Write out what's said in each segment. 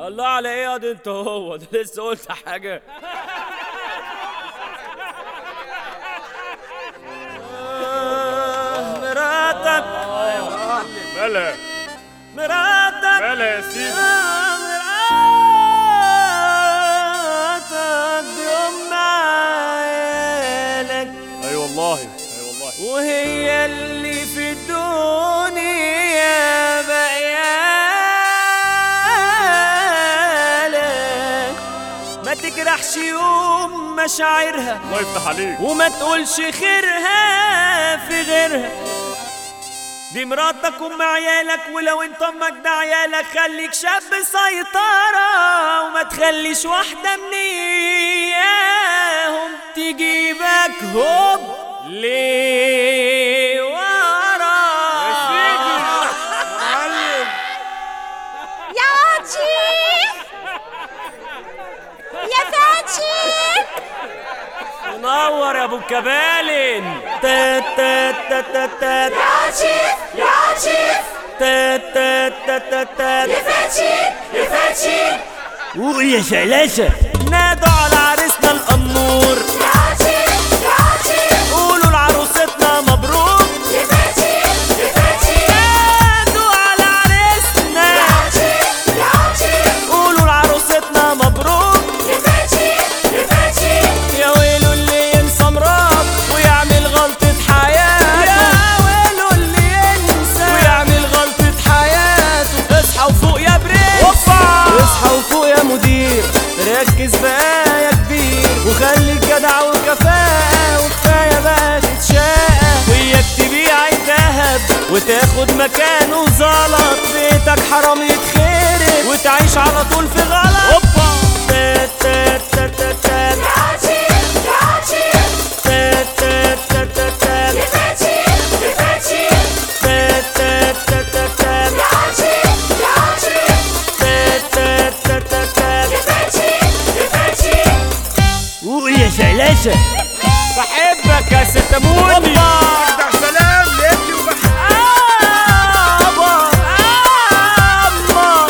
الله على ايه ياض انت هو ده لسه قلت حاجه آه، مراتك مالها مراتك مالها يا سيدي آه، مراتك دي ام عيالك اي والله اي والله وهي اللي في الدنيا بقيالك ما تجرحش يوم مشاعرها الله يفتح عليك وما تقولش خيرها في غيرها دي مراتك ام عيالك ولو انت امك ده عيالك خليك شاب سيطرة وما تخليش واحدة من اياهم تجيبك هوب ليه ورا يا سيدي معلم يا واتشي يا فاتشي منور يا ابو الكبالن تات تات تات تات تات يا عشيف يا عشيف تات تات تات تات تات يا فاتشي يا فاتشي قول يا شلاشة نادوا على عريسنا الأمور يا عشيف يا عشيف قولوا لعروستنا مبروك يا فاتشي يا فاتشي نادوا على عريسنا يا عشيف يا عشيف قولوا لعروستنا مبروك يا فاتشي يا فاتشي يا ويلو اللي ينسى مراد ويعمل غلطة حياته يا ويلو اللي ينسى ويعمل غلطة حياته اصحى وفوق يا برنس اصحى وفوق يا مدير ركز بقى يا كبير وخليك جدع وكفاءة وكفاية بقى تتشاقى وياك تبيع الذهب وتاخد مكانه زلط بيتك حرام يتخرب وتعيش على طول في غلط اوبا تات تات تات تات تات يا عشيف يا عشيف تات تات تات تات تات يا فاتشي يا فاتشي تات تات تات تات تات يا عشيف يا عشيف تات تات تات تات تات يا فاتشي يا فاتشي قول يا شلاشة بحبك يا ست موني افتح سلام لابني وبحبك آبا أما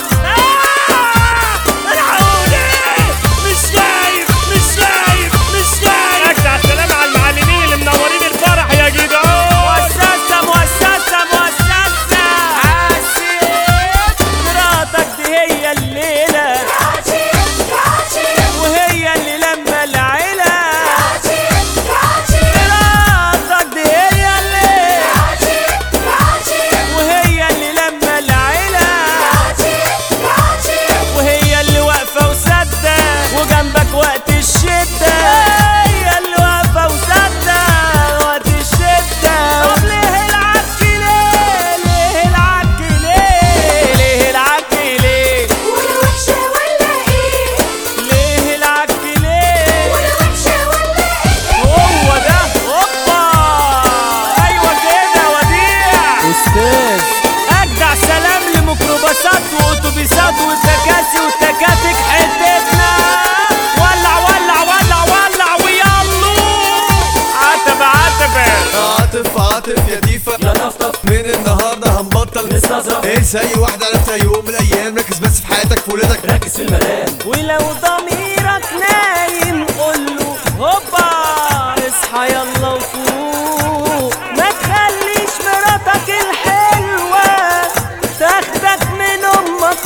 الحقوني مش شايف مش شايف مش شايف اجدع سلام على المعلمين اللي منورين الفرح يا جدعان مؤسسة مؤسسة مؤسسة حسيت مراتك دي هي الليلة يا عشيف يا عشيف وهي اللي لما العيلة عشيف يا عشيف مراتك دي هي اللي عشيف يا عشيف وهي اللي لما العيلة عشيف يا عشيف وهي اللي واقفة وسادة وجنبك وقت الشدة هي اللي واقفة وسادة وقت الشدة طب ليه العك ليه ليه العك ليه ليه العك ليه ولا وحشة ولا ايه ليه العك ليه ولا وحشة ولا ايه هو ده هوبا ايوه كده وديع استاذ اجدع سلام لميكروباصات واتوبيسات والتكاسي والتكاتك حتتنا ولع ولع ولع ولع ويلا عتب عتب عاطف عاطف يا ديفا يا طفطف من النهارده هنبطل نستظرف انسى اي واحدة عرفتها يوم من الايام ركز بس في حياتك في ولادك ركز في المنام ولو ضميرك نايم قوله هوبا اصحى يلا وفوق ما تخليش مراتك الحلوة تاخدك من امك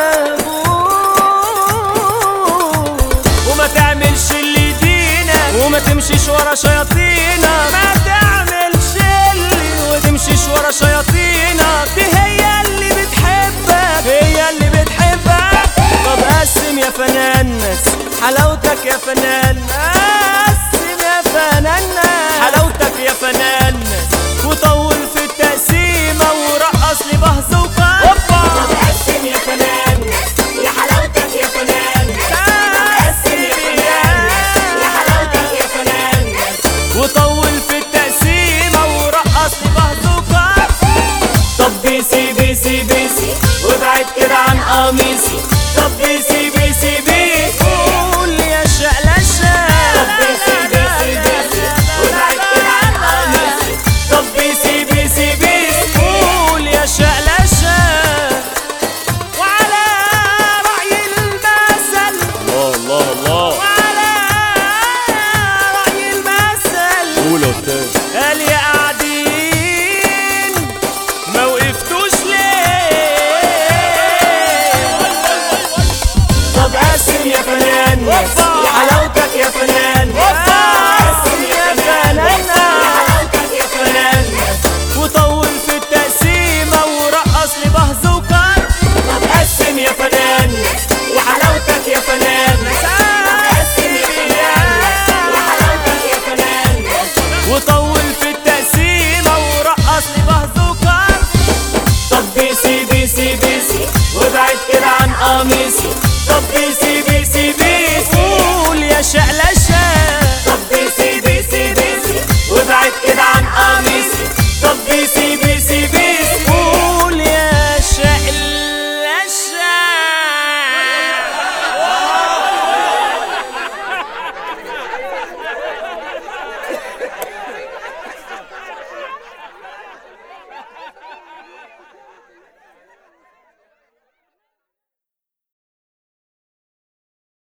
وابوك وما تعملش اللي يدينك وما تمشيش ورا شياطينك ما تعملش اللي وتمشيش ورا شياطينك دي هي اللي بتحبك هي اللي بتحبك طب قسم يا فنانس حلاوتك يا فنان قسم يا فنان حلاوتك يا فنان وطول في التقسيمة ورقص لي بهز وقام هوبا قسم يا فنان يا حلاوتك يا فنان قسم يا يا حلاوتك يا فنان ونسوا طب بيسي بيسي بيسي قول يا شقلة